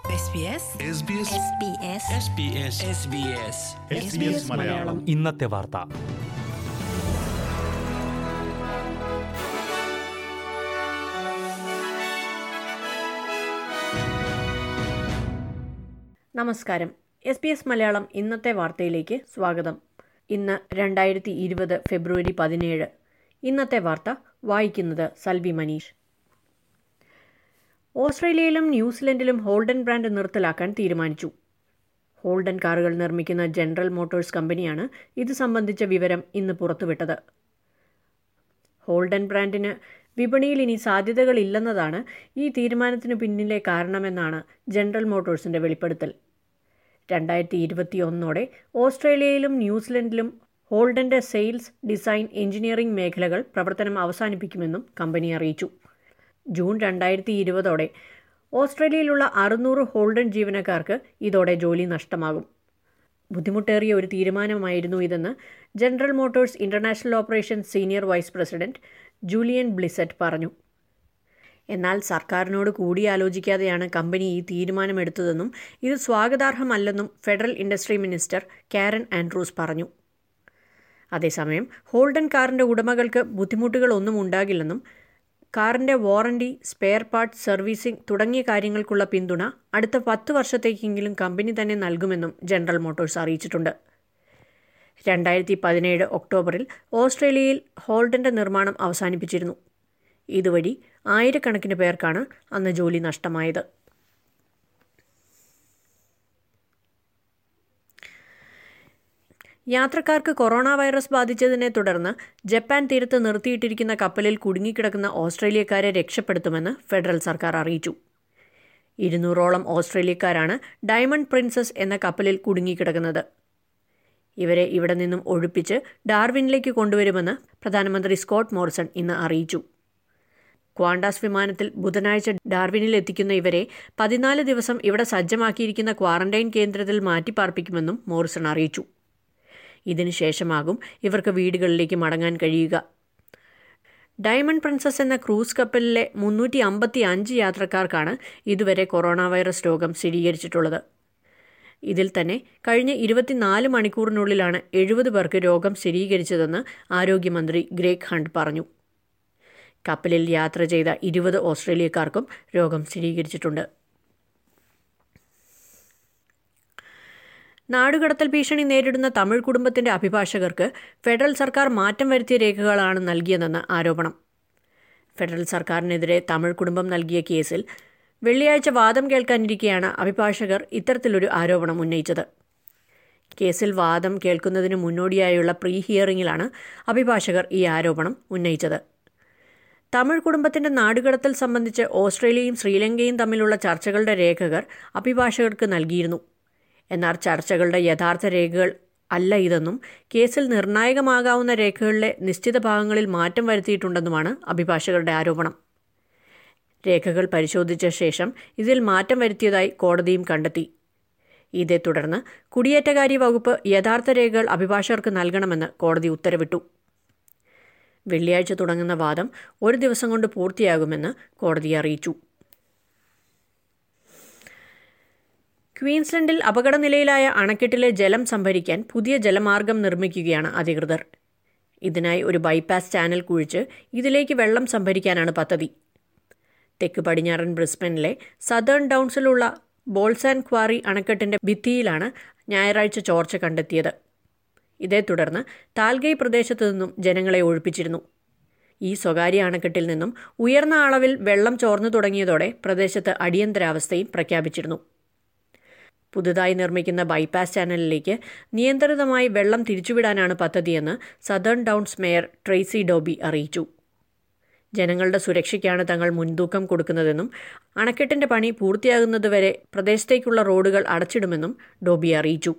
SBS SBS SBS Malayalam ഇന്നത്തെ വാർത്ത നമസ്കാരം എസ് ബി എസ് മലയാളം ഇന്നത്തെ വാർത്തയിലേക്ക് സ്വാഗതം ഇന്ന് രണ്ടായിരത്തി ഇരുപത് ഫെബ്രുവരി പതിനേഴ് ഇന്നത്തെ വാർത്ത വായിക്കുന്നത് സൽവി മനീഷ് ഓസ്ട്രേലിയയിലും ന്യൂസിലൻഡിലും ഹോൾഡൻ ബ്രാൻഡ് നിർത്തലാക്കാൻ തീരുമാനിച്ചു ഹോൾഡൻ കാറുകൾ നിർമ്മിക്കുന്ന ജനറൽ മോട്ടോഴ്സ് കമ്പനിയാണ് ഇത് സംബന്ധിച്ച വിവരം ഇന്ന് പുറത്തുവിട്ടത് ഹോൾഡൻ ബ്രാൻഡിന് വിപണിയിൽ ഇനി സാധ്യതകളില്ലെന്നതാണ് ഈ തീരുമാനത്തിന് പിന്നിലെ കാരണമെന്നാണ് ജനറൽ മോട്ടോഴ്സിന്റെ വെളിപ്പെടുത്തൽ രണ്ടായിരത്തി ഇരുപത്തിയൊന്നോടെ ഓസ്ട്രേലിയയിലും ന്യൂസിലൻഡിലും ഹോൾഡന്റെ സെയിൽസ് ഡിസൈൻ എഞ്ചിനീയറിംഗ് മേഖലകൾ പ്രവർത്തനം അവസാനിപ്പിക്കുമെന്നും കമ്പനി അറിയിച്ചു ജൂൺ രണ്ടായിരത്തി ഇരുപതോടെ ഓസ്ട്രേലിയയിലുള്ള അറുന്നൂറ് ഹോൾഡൻ ജീവനക്കാർക്ക് ഇതോടെ ജോലി നഷ്ടമാകും ബുദ്ധിമുട്ടേറിയ ഒരു തീരുമാനമായിരുന്നു ഇതെന്ന് general motors international operations senior vice president Julian Blissett പറഞ്ഞു എന്നാൽ സർക്കാരിനോട് കൂടിയാലോചിക്കാതെയാണ് കമ്പനി ഈ തീരുമാനമെടുത്തതെന്നും ഇത് സ്വാഗതാർഹമല്ലെന്നും federal industry minister Karen Andrews പറഞ്ഞു അതേസമയം ഹോൾഡൻ കാറിന്റെ ഉടമകൾക്ക് ബുദ്ധിമുട്ടുകളൊന്നും ഉണ്ടാകില്ലെന്നും കാറിന്റെ വാറണ്ടി സ്പെയർ പാർട്സ് സർവീസിംഗ് തുടങ്ങിയ കാര്യങ്ങൾക്കുള്ള പിന്തുണ അടുത്ത പത്ത് വർഷത്തേക്കെങ്കിലും കമ്പനി തന്നെ നൽകുമെന്നും ജനറൽ മോട്ടോഴ്സ് അറിയിച്ചിട്ടുണ്ട് രണ്ടായിരത്തി പതിനേഴ് ഒക്ടോബറിൽ ഓസ്ട്രേലിയയിൽ ഹോൾഡന്റെ നിർമ്മാണം അവസാനിപ്പിച്ചിരുന്നു ഇതുവഴി ആയിരക്കണക്കിന് പേർക്കാണ് അന്ന് ജോലി നഷ്ടമായത് യാത്രക്കാർക്ക് കൊറോണ വൈറസ് ബാധിച്ചതിനെ തുടർന്ന് ജപ്പാൻ തീരത്ത് നിർത്തിയിട്ടിരിക്കുന്ന കപ്പലിൽ കുടുങ്ങിക്കിടക്കുന്ന ഓസ്ട്രേലിയക്കാരെ രക്ഷപ്പെടുത്തുമെന്ന് ഫെഡറൽ സർക്കാർ അറിയിച്ചു ഇരുന്നൂറോളം ഓസ്ട്രേലിയക്കാരാണ് ഡയമണ്ട് പ്രിൻസസ് എന്ന കപ്പലിൽ കുടുങ്ങിക്കിടക്കുന്നത് ഇവരെ ഇവിടെ നിന്നും ഒഴിപ്പിച്ച് ഡാർവിനിലേക്ക് കൊണ്ടുവരുമെന്ന് പ്രധാനമന്ത്രി സ്കോട്ട് മോറിസൺ ഇന്ന് അറിയിച്ചു ക്വാണ്ടാസ് വിമാനത്തിൽ ബുധനാഴ്ച ഡാർവിനിൽ എത്തിക്കുന്ന ഇവരെ പതിനാല് ദിവസം ഇവിടെ സജ്ജമാക്കിയിരിക്കുന്ന ക്വാറന്റൈൻ കേന്ദ്രത്തിൽ മാറ്റിപ്പാർപ്പിക്കുമെന്നും മോറിസൺ അറിയിച്ചു ഇതിനുശേഷമാകും ഇവർക്ക് വീടുകളിലേക്ക് മടങ്ങാൻ കഴിയുക ഡയമണ്ട് പ്രിൻസസ് എന്ന ക്രൂസ് കപ്പലിലെ മുന്നൂറ്റി അമ്പത്തി അഞ്ച് യാത്രക്കാർക്കാണ് ഇതുവരെ കൊറോണ വൈറസ് രോഗം സ്ഥിരീകരിച്ചിട്ടുള്ളത് ഇതിൽ തന്നെ കഴിഞ്ഞ ഇരുപത്തിനാല് മണിക്കൂറിനുള്ളിലാണ് എഴുപത് പേർക്ക് രോഗം സ്ഥിരീകരിച്ചതെന്ന് ആരോഗ്യമന്ത്രി ഗ്രേഗ് ഹണ്ട് പറഞ്ഞു കപ്പലിൽ യാത്ര ചെയ്ത ഇരുപത് ഓസ്ട്രേലിയക്കാർക്കും രോഗം സ്ഥിരീകരിച്ചിട്ടുണ്ട് നാടുകടത്തൽ ഭീഷണി നേരിടുന്ന തമിഴ് കുടുംബത്തിന്റെ അഭിഭാഷകർക്ക് ഫെഡറൽ സർക്കാർ മാറ്റം വരുത്തിയ രേഖകളാണ് നൽകിയതെന്ന് ആരോപണം ഫെഡറൽ സർക്കാരിനെതിരെ തമിഴ് കുടുംബം നൽകിയ കേസിൽ വെള്ളിയാഴ്ച വാദം കേൾക്കാനിരിക്കെയാണ് അഭിഭാഷകർ ഇത്തരത്തിലൊരു ആരോപണം ഉന്നയിച്ചത് കേസിൽ വാദം കേൾക്കുന്നതിന് മുന്നോടിയായുള്ള പ്രീ ഹിയറിംഗിലാണ് അഭിഭാഷകർ ഈ ആരോപണം ഉന്നയിച്ചത് തമിഴ് കുടുംബത്തിന്റെ നാടുകടത്തൽ സംബന്ധിച്ച് ഓസ്ട്രേലിയയും ശ്രീലങ്കയും തമ്മിലുള്ള ചർച്ചകളുടെ രേഖകൾ അഭിഭാഷകർക്ക് നൽകിയിരുന്നു എന്നാൽ ചർച്ചകളുടെ യഥാർത്ഥ രേഖകൾ അല്ല ഇതെന്നും കേസിൽ നിർണായകമാകാവുന്ന രേഖകളിലെ നിശ്ചിത ഭാഗങ്ങളിൽ മാറ്റം വരുത്തിയിട്ടുണ്ടെന്നുമാണ് അഭിഭാഷകരുടെ ആരോപണം രേഖകൾ പരിശോധിച്ച ശേഷം ഇതിൽ മാറ്റം വരുത്തിയതായി കോടതിയും കണ്ടെത്തി ഇതേ തുടർന്ന് കുടിയേറ്റകാര്യ വകുപ്പ് യഥാർത്ഥ രേഖകൾ അഭിഭാഷകർക്ക് നൽകണമെന്ന് കോടതി ഉത്തരവിട്ടു വെള്ളിയാഴ്ച തുടങ്ങുന്ന വാദം ഒരു ദിവസം കൊണ്ട് പൂർത്തിയാകുമെന്ന് കോടതി അറിയിച്ചു ക്വീൻസ്ലൻഡിൽ അപകടനിലയിലായ അണക്കെട്ടിലെ ജലം സംഭരിക്കാൻ പുതിയ ജലമാർഗം നിർമ്മിക്കുകയാണ് അധികൃതർ ഇതിനായി ഒരു ബൈപ്പാസ് ചാനൽ കുഴിച്ച് ഇതിലേക്ക് വെള്ളം സംഭരിക്കാനാണ് പദ്ധതി തെക്ക് പടിഞ്ഞാറൻ ബ്രിസ്ബനിലെ സദേൺ ഡൗൺസിലുള്ള ബോൾസാൻ ക്വാറി അണക്കെട്ടിന്റെ ഭിത്തിയിലാണ് ഞായറാഴ്ച ചോർച്ച കണ്ടെത്തിയത് ഇതേ തുടർന്ന് താൽഗൈ പ്രദേശത്തു നിന്നും ജനങ്ങളെ ഒഴിപ്പിച്ചിരുന്നു ഈ സ്വകാര്യ അണക്കെട്ടിൽ നിന്നും ഉയർന്ന അളവിൽ വെള്ളം ചോർന്നു തുടങ്ങിയതോടെ പ്രദേശത്ത് അടിയന്തരാവസ്ഥയും പ്രഖ്യാപിച്ചിരുന്നു പുതുതായി നിർമ്മിക്കുന്ന ബൈപ്പാസ് ചാനലിലേക്ക് നിയന്ത്രിതമായി വെള്ളം തിരിച്ചുവിടാനാണ് പദ്ധതിയെന്ന് southern downs mayor Tracy Dobie അറിയിച്ചു ജനങ്ങളുടെ സുരക്ഷയ്ക്കാണ് തങ്ങൾ മുൻതൂക്കം കൊടുക്കുന്നതെന്നും അണക്കെട്ടിന്റെ പണി പൂർത്തിയാകുന്നതുവരെ പ്രദേശത്തേക്കുള്ള റോഡുകൾ അടച്ചിടുമെന്നും ഡോബി അറിയിച്ചു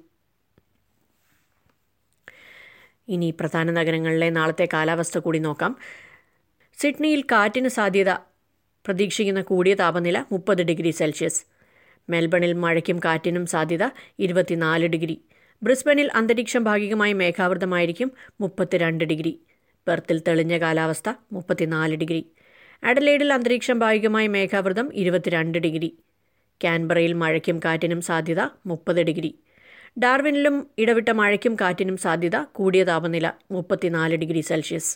ഇനി പ്രധാന നഗരങ്ങളിലെ നാളത്തെ കാലാവസ്ഥ കൂടി നോക്കാം സിഡ്നിയിൽ കാറ്റിന് സാധ്യത പ്രതീക്ഷിക്കുന്ന കൂടിയ താപനില മുപ്പത് ഡിഗ്രി സെൽഷ്യസ് മെൽബണിൽ മഴയ്ക്കും കാറ്റിനും സാധ്യത ഇരുപത്തിനാല് ഡിഗ്രി ബ്രിസ്ബനിൽ അന്തരീക്ഷം ഭാഗികമായി മേഘാവൃതമായിരിക്കും മുപ്പത്തിരണ്ട് ഡിഗ്രി പെർത്തിൽ തെളിഞ്ഞ കാലാവസ്ഥ മുപ്പത്തിനാല് ഡിഗ്രി അഡലേഡിൽ അന്തരീക്ഷം ഭാഗികമായി മേഘാവൃതം ഇരുപത്തിരണ്ട് ഡിഗ്രി കാൻബറയിൽ മഴയ്ക്കും കാറ്റിനും സാധ്യത മുപ്പത് ഡിഗ്രി ഡാർവിനിലും ഇടവിട്ട മഴയ്ക്കും കാറ്റിനും സാധ്യത കൂടിയ താപനില മുപ്പത്തിനാല് ഡിഗ്രി സെൽഷ്യസ്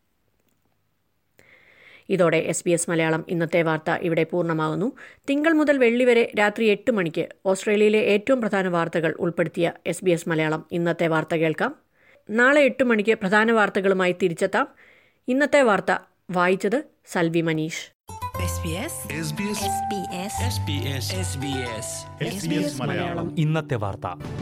ഇതോടെ എസ് ബി എസ് മലയാളം ഇന്നത്തെ വാർത്ത ഇവിടെ പൂർണ്ണമാകുന്നു തിങ്കൾ മുതൽ വെള്ളി വരെ രാത്രി എട്ട് മണിക്ക് ഓസ്ട്രേലിയയിലെ ഏറ്റവും പ്രധാന വാർത്തകൾ ഉൾപ്പെടുത്തിയ എസ് ബി എസ് മലയാളം ഇന്നത്തെ വാർത്ത കേൾക്കാം നാളെ എട്ട് മണിക്ക് പ്രധാന വാർത്തകളുമായി തിരിച്ചെത്താം ഇന്നത്തെ വാർത്ത വായിച്ചത് Salvi Manish SBS SBS SBS SBS SBS Malayalam ഇന്നത്തെ വാർത്ത